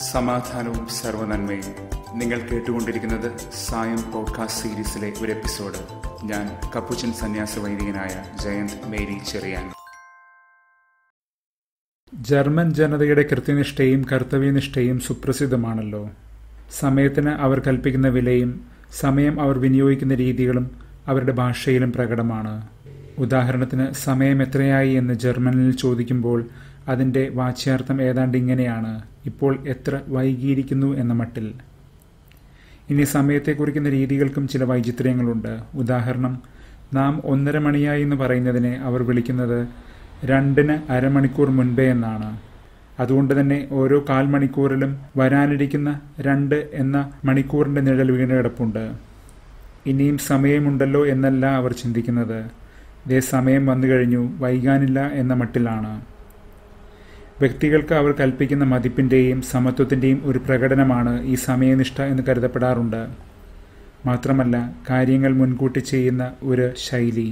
സമാധാനവും സർവനന്മയും നിങ്ങൾ കേട്ടുകൊണ്ടിരിക്കുന്നത് സായം പോഡ്കാസ്റ്റ് സീരീസിലെ ഒരു എപ്പിസോഡ് ഞാൻ കപ്പുച്ചൻ സന്യാസ വൈദികനായ ജയന്ത് മേരി ചെറിയാൻ ജർമ്മൻ ജനതയുടെ കൃത്യനിഷ്ഠയും കർത്തവ്യനിഷ്ഠയും സുപ്രസിദ്ധമാണല്ലോ സമയത്തിന് അവർ കൽപ്പിക്കുന്ന വിലയും സമയം അവർ വിനിയോഗിക്കുന്ന രീതികളും അവരുടെ ഭാഷയിലും പ്രകടമാണ് ഉദാഹരണത്തിന് സമയം എത്രയായി എന്ന് ജർമ്മനിൽ ചോദിക്കുമ്പോൾ അതിൻ്റെ വാച്യാർത്ഥം ഏതാണ്ട് ഇങ്ങനെയാണ് ഇപ്പോൾ എത്ര വൈകിയിരിക്കുന്നു എന്ന മട്ടിൽ ഇനി സമയത്തെ കുറിക്കുന്ന രീതികൾക്കും ചില വൈചിത്ര്യങ്ങളുണ്ട് ഉദാഹരണം നാം ഒന്നര മണിയായി എന്ന് പറയുന്നതിനെ അവർ വിളിക്കുന്നത് രണ്ടിന് അരമണിക്കൂർ മുൻപേ എന്നാണ് അതുകൊണ്ട് തന്നെ ഓരോ കാൽ മണിക്കൂറിലും വരാനിരിക്കുന്ന രണ്ട് എന്ന മണിക്കൂറിൻ്റെ നിഴൽ വീണ് കിടപ്പുണ്ട് ഇനിയും സമയമുണ്ടല്ലോ എന്നല്ല അവർ ചിന്തിക്കുന്നത് ഇതേ സമയം വന്നു കഴിഞ്ഞു വൈകാനില്ല എന്ന മട്ടിലാണ് വ്യക്തികൾക്ക് അവർ കൽപ്പിക്കുന്ന മതിപ്പിൻ്റെയും സമത്വത്തിൻ്റെയും ഒരു പ്രകടനമാണ് ഈ സമയനിഷ്ഠ എന്ന് കരുതപ്പെടാറുണ്ട് മാത്രമല്ല കാര്യങ്ങൾ മുൻകൂട്ടി ചെയ്യുന്ന ഒരു ശൈലി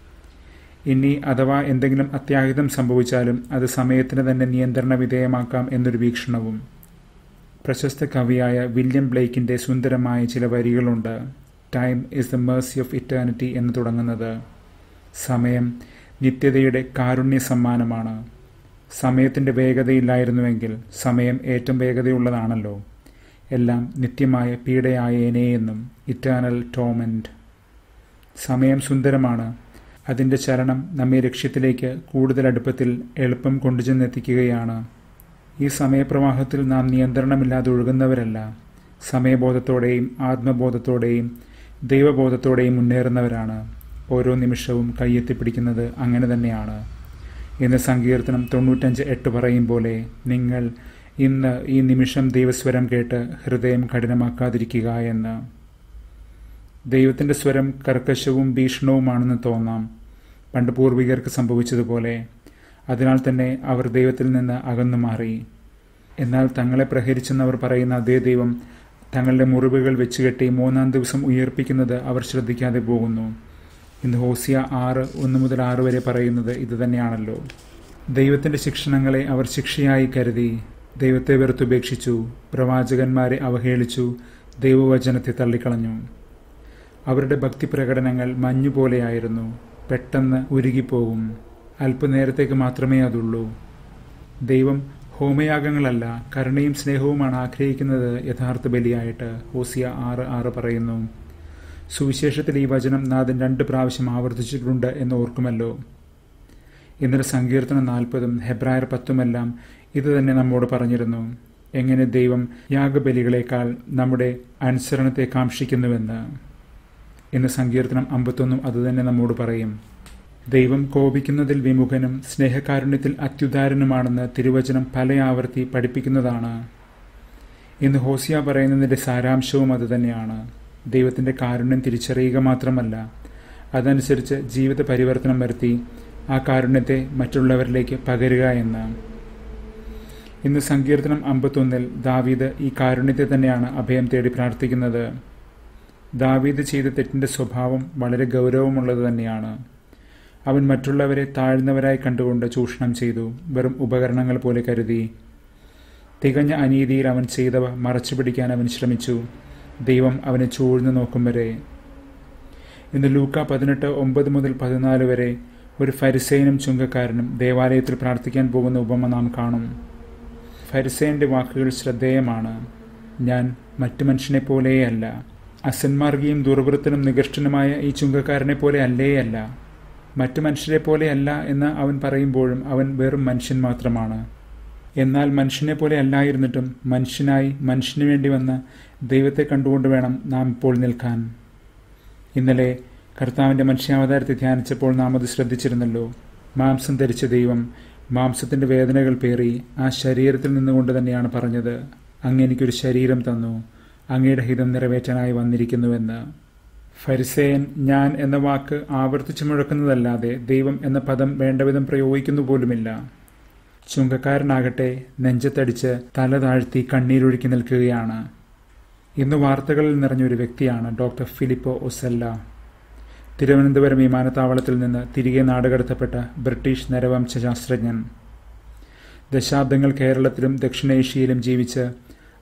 ഇനി അഥവാ എന്തെങ്കിലും അത്യാഹിതം സംഭവിച്ചാലും അത് സമയത്തിന് തന്നെ നിയന്ത്രണ വിധേയമാക്കാം എന്നൊരു വീക്ഷണവും പ്രശസ്ത കവിയായ വില്യം ബ്ലേക്കിൻ്റെ സുന്ദരമായ ചില വരികളുണ്ട് time is the mercy of eternity എന്ന് തുടങ്ങുന്നത് സമയം നിത്യതയുടെ കാരുണ്യ സമ്മാനമാണ് സമയത്തിൻ്റെ വേഗതയില്ലായിരുന്നുവെങ്കിൽ സമയം ഏറ്റവും വേഗതയുള്ളതാണല്ലോ എല്ലാം നിത്യമായ പീഡയായേനേ എന്നും ഇറ്റേണൽ ടോമൻറ്റ് സമയം സുന്ദരമാണ് അതിൻ്റെ ചലനം നമ്മെ ലക്ഷ്യത്തിലേക്ക് കൂടുതൽ അടുപ്പത്തിൽ എളുപ്പം കൊണ്ടുചെന്നെത്തിക്കുകയാണ് ഈ സമയപ്രവാഹത്തിൽ നാം നിയന്ത്രണമില്ലാതെ ഒഴുകുന്നവരല്ല സമയബോധത്തോടെയും ആത്മബോധത്തോടെയും ദൈവബോധത്തോടെയും മുന്നേറുന്നവരാണ് ഓരോ നിമിഷവും കയ്യെത്തിപ്പിടിക്കുന്നത് അങ്ങനെ തന്നെയാണ് എന്ന് സങ്കീർത്തനം തൊണ്ണൂറ്റഞ്ച് എട്ട് പറയും പോലെ നിങ്ങൾ ഇന്ന് ഈ നിമിഷം ദൈവസ്വരം കേട്ട് ഹൃദയം കഠിനമാക്കാതിരിക്കുക എന്ന് ദൈവത്തിൻ്റെ സ്വരം കർക്കശവും ഭീഷണവുമാണെന്ന് തോന്നാം പണ്ട് പൂർവികർക്ക് സംഭവിച്ചതുപോലെ അതിനാൽ തന്നെ അവർ ദൈവത്തിൽ നിന്ന് അകന്നു മാറി എന്നാൽ തങ്ങളെ പ്രഹരിച്ചെന്നവർ പറയുന്ന അതേ ദൈവം തങ്ങളുടെ മുറിവുകൾ വെച്ചുകെട്ടി മൂന്നാം ദിവസം ഉയർപ്പിക്കുന്നത് അവർ ശ്രദ്ധിക്കാതെ പോകുന്നു ഇന്ന് ഹോസിയ ആറ് ഒന്ന് മുതൽ ആറ് വരെ പറയുന്നത് ഇതുതന്നെയാണല്ലോ ദൈവത്തിൻ്റെ ശിക്ഷണങ്ങളെ അവർ ശിക്ഷയായി കരുതി ദൈവത്തെ വെറുത്തുപേക്ഷിച്ചു പ്രവാചകന്മാരെ അവഹേളിച്ചു ദൈവവചനത്തെ തള്ളിക്കളഞ്ഞു അവരുടെ ഭക്തി പ്രകടനങ്ങൾ മഞ്ഞുപോലെയായിരുന്നു പെട്ടെന്ന് ഉരുകിപ്പോകും അല്പനേരത്തേക്ക് മാത്രമേ അതുള്ളൂ ദൈവം ഹോമയാഗങ്ങളല്ല കരുണയും സ്നേഹവുമാണ് ആഗ്രഹിക്കുന്നത് യഥാർത്ഥ ബലിയായിട്ട് ഹോസിയ ആറ് ആറ് പറയുന്നു സുവിശേഷത്തിൽ ഈ വചനം നാഥൻ രണ്ട് പ്രാവശ്യം ആവർത്തിച്ചിട്ടുണ്ട് എന്ന് ഓർക്കുമല്ലോ ഇന്നലെ സങ്കീർത്തനം നാൽപ്പതും ഹെബ്രായർ പത്തുമെല്ലാം ഇത് തന്നെ നമ്മോട് പറഞ്ഞിരുന്നു എങ്ങനെ ദൈവം യാഗബലികളെക്കാൾ നമ്മുടെ അനുസരണത്തെ കാക്ഷിക്കുന്നുവെന്ന് ഇന്ന് സങ്കീർത്തനം അമ്പത്തൊന്നും അതുതന്നെ നമ്മോട് പറയും ദൈവം കോപിക്കുന്നതിൽ വിമുഖനും സ്നേഹകാരുണ്യത്തിൽ അത്യുദാരനുമാണെന്ന് തിരുവചനം പല ആവർത്തി പഠിപ്പിക്കുന്നതാണ് ഇന്ന് ഹോസിയ പറയുന്നതിൻ്റെ സാരാംശവും അതുതന്നെയാണ് ദൈവത്തിൻ്റെ കാരുണ്യം തിരിച്ചറിയുക മാത്രമല്ല അതനുസരിച്ച് ജീവിത പരിവർത്തനം വരുത്തി ആ കാരുണ്യത്തെ മറ്റുള്ളവരിലേക്ക് പകരുക എന്ന് ഇന്ന് സങ്കീർത്തനം അമ്പത്തൊന്നിൽ ദാവീദ് ഈ കാരുണ്യത്തെ തന്നെയാണ് അഭയം തേടി പ്രാർത്ഥിക്കുന്നത് ദാവീദ് ചെയ്ത തെറ്റിൻ്റെ സ്വഭാവം വളരെ ഗൗരവമുള്ളത് തന്നെയാണ് അവൻ മറ്റുള്ളവരെ താഴ്ന്നവരായി കണ്ടുകൊണ്ട് ചൂഷണം ചെയ്തു വെറും ഉപകരണങ്ങൾ പോലെ കരുതി തികഞ്ഞ അനീതിയിൽ അവൻ ചെയ്തവ മറച്ചു പിടിക്കാൻ അവൻ ശ്രമിച്ചു ദൈവം അവനെ ചൂഴ്ന്നു നോക്കും വരെ ഇന്ന് ലൂക്ക പതിനെട്ട് ഒമ്പത് മുതൽ പതിനാല് വരെ ഒരു ഫരിസേനും ചുങ്കക്കാരനും ദേവാലയത്തിൽ പ്രാർത്ഥിക്കാൻ പോകുന്ന ഉപമ നാം കാണും ഫരിസേൻ്റെ വാക്കുകൾ ശ്രദ്ധേയമാണ് ഞാൻ മറ്റു മനുഷ്യനെ പോലെയല്ല അസന്മാർഗിയും ദുർവൃത്തനും നികഷ്ടനുമായ ഈ ചുങ്കക്കാരനെ പോലെ അല്ലേയല്ല മറ്റു മനുഷ്യരെ പോലെയല്ല എന്ന് അവൻ പറയുമ്പോഴും അവൻ വെറും മനുഷ്യൻ മാത്രമാണ് എന്നാൽ മനുഷ്യനെ പോലെ അല്ലായിരുന്നിട്ടും മനുഷ്യനായി മനുഷ്യന് വേണ്ടി വന്ന് ദൈവത്തെ കണ്ടുകൊണ്ട് വേണം നാം ഇപ്പോൾ നിൽക്കാൻ ഇന്നലെ കർത്താവിൻ്റെ മനുഷ്യാവതാരത്തെ ധ്യാനിച്ചപ്പോൾ നാം അത് ശ്രദ്ധിച്ചിരുന്നല്ലോ മാംസം ധരിച്ച ദൈവം മാംസത്തിൻ്റെ വേദനകൾ പേറി ആ ശരീരത്തിൽ നിന്നുകൊണ്ട് തന്നെയാണ് പറഞ്ഞത് അങ്ങ് എനിക്കൊരു ശരീരം തന്നു അങ്ങയുടെ ഹിതം നിറവേറ്റാനായി വന്നിരിക്കുന്നുവെന്ന് ഫരിസേയൻ ഞാൻ എന്ന വാക്ക് ആവർത്തിച്ചു മുഴക്കുന്നതല്ലാതെ ദൈവം എന്ന പദം വേണ്ടവിധം പ്രയോഗിക്കുന്നു പോലുമില്ല ചുങ്കക്കാരനാകട്ടെ നെഞ്ചത്തടിച്ച് തല താഴ്ത്തി കണ്ണീരൊഴുക്കി നിൽക്കുകയാണ് ഇന്ന് വാർത്തകളിൽ നിറഞ്ഞൊരു വ്യക്തിയാണ് ഡോക്ടർ ഫിലിപ്പോ ഒസെല്ല തിരുവനന്തപുരം വിമാനത്താവളത്തിൽ നിന്ന് തിരികെ നാടുകടത്തപ്പെട്ട ബ്രിട്ടീഷ് നരവംശ ശാസ്ത്രജ്ഞൻ ദശാബ്ദങ്ങൾ കേരളത്തിലും ദക്ഷിണേഷ്യയിലും ജീവിച്ച്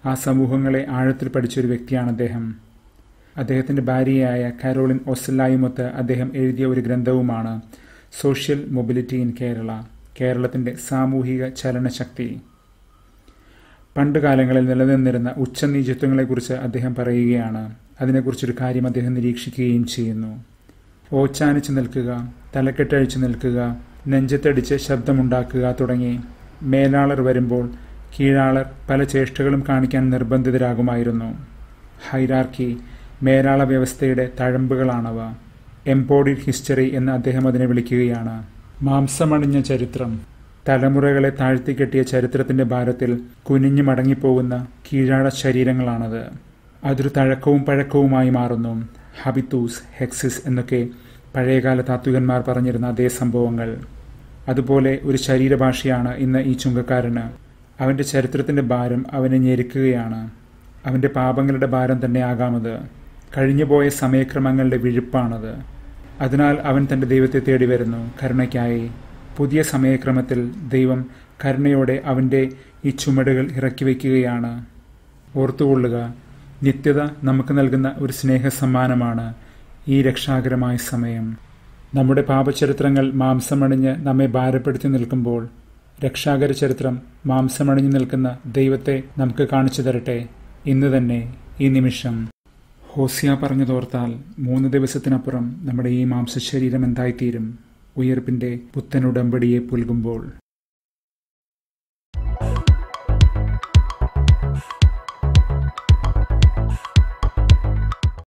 ആ സമൂഹങ്ങളെ ആഴത്തിൽ പഠിച്ചൊരു വ്യക്തിയാണ് അദ്ദേഹം അദ്ദേഹത്തിന്റെ ഭാര്യയായ കാരോളിൻ ഒസല്ലായുമൊത്ത് അദ്ദേഹം എഴുതിയ ഒരു ഗ്രന്ഥവുമാണ് സോഷ്യൽ മൊബിലിറ്റി ഇൻ കേരള കേരളത്തിന്റെ സാമൂഹിക ചലനശക്തി പണ്ട് കാലങ്ങളിൽ നിലനിന്നിരുന്ന ഉച്ചനീചത്വങ്ങളെക്കുറിച്ച് അദ്ദേഹം പറയുകയാണ് അതിനെക്കുറിച്ചൊരു കാര്യം അദ്ദേഹം നിരീക്ഷിക്കുകയും ചെയ്യുന്നു ഓച്ചാനിച്ച് നിൽക്കുക തലക്കെട്ടഴിച്ച് നിൽക്കുക നെഞ്ചത്തടിച്ച് ശബ്ദമുണ്ടാക്കുക തുടങ്ങി മേലാളർ വരുമ്പോൾ കീഴാളർ പല ചേഷ്ടകളും കാണിക്കാൻ നിർബന്ധിതരാകുമായിരുന്നു ഹൈരാർക്കി മേലാള വ്യവസ്ഥയുടെ തഴമ്പുകളാണവ എംപോഡിഡ് ഹിസ്റ്ററി എന്ന് അദ്ദേഹം അതിനെ വിളിക്കുകയാണ് മാംസമണിഞ്ഞ ചരിത്രം തലമുറകളെ താഴ്ത്തിക്കെട്ടിയ ചരിത്രത്തിന്റെ ഭാരത്തിൽ കുനിഞ്ഞു മടങ്ങിപ്പോകുന്ന കീഴാഴ ശരീരങ്ങളാണത് അതൊരു തഴക്കവും പഴക്കവുമായി മാറുന്നു ഹബിത്തൂസ് ഹെക്സിസ് എന്നൊക്കെ പഴയകാല താത്വികന്മാർ പറഞ്ഞിരുന്ന അതേ സംഭവങ്ങൾ അതുപോലെ ഒരു ശരീരഭാഷയാണ് ഇന്ന് ഈ ചുങ്കക്കാരന് അവന്റെ ചരിത്രത്തിന്റെ ഭാരം അവനെ ഞെരുക്കുകയാണ് അവന്റെ പാപങ്ങളുടെ ഭാരം തന്നെ ആകാമത് കഴിഞ്ഞുപോയ സമയക്രമങ്ങളുടെ വിഴുപ്പാണത് അതിനാൽ അവൻ തന്റെ ദൈവത്തെ തേടി വരുന്നു കരുണയ്ക്കായി പുതിയ സമയക്രമത്തിൽ ദൈവം കരുണയോടെ അവന്റെ ഈ ചുമടുകൾ ഇറക്കി വയ്ക്കുകയാണ് ഓർത്തുകൊള്ളുക നിത്യത നമുക്ക് നൽകുന്ന ഒരു സ്നേഹസമ്മാനമാണ് ഈ രക്ഷാകരമായ സമയം നമ്മുടെ പാപചരിത്രങ്ങൾ മാംസമണിഞ്ഞ് നമ്മെ ഭാരപ്പെടുത്തി നിൽക്കുമ്പോൾ രക്ഷാകര ചരിത്രം മാംസമണിഞ്ഞു നിൽക്കുന്ന ദൈവത്തെ നമുക്ക് കാണിച്ചു തരട്ടെ ഇന്ന് തന്നെ ഈ നിമിഷം ഹോസിയ പറഞ്ഞതോർത്താൽ മൂന്ന് ദിവസത്തിനപ്പുറം നമ്മുടെ ഈ മാംസശരീരം എന്തായിത്തീരും ഉയർപ്പിന്റെ പുത്തനുടമ്പടിയെ പുൽകുമ്പോൾ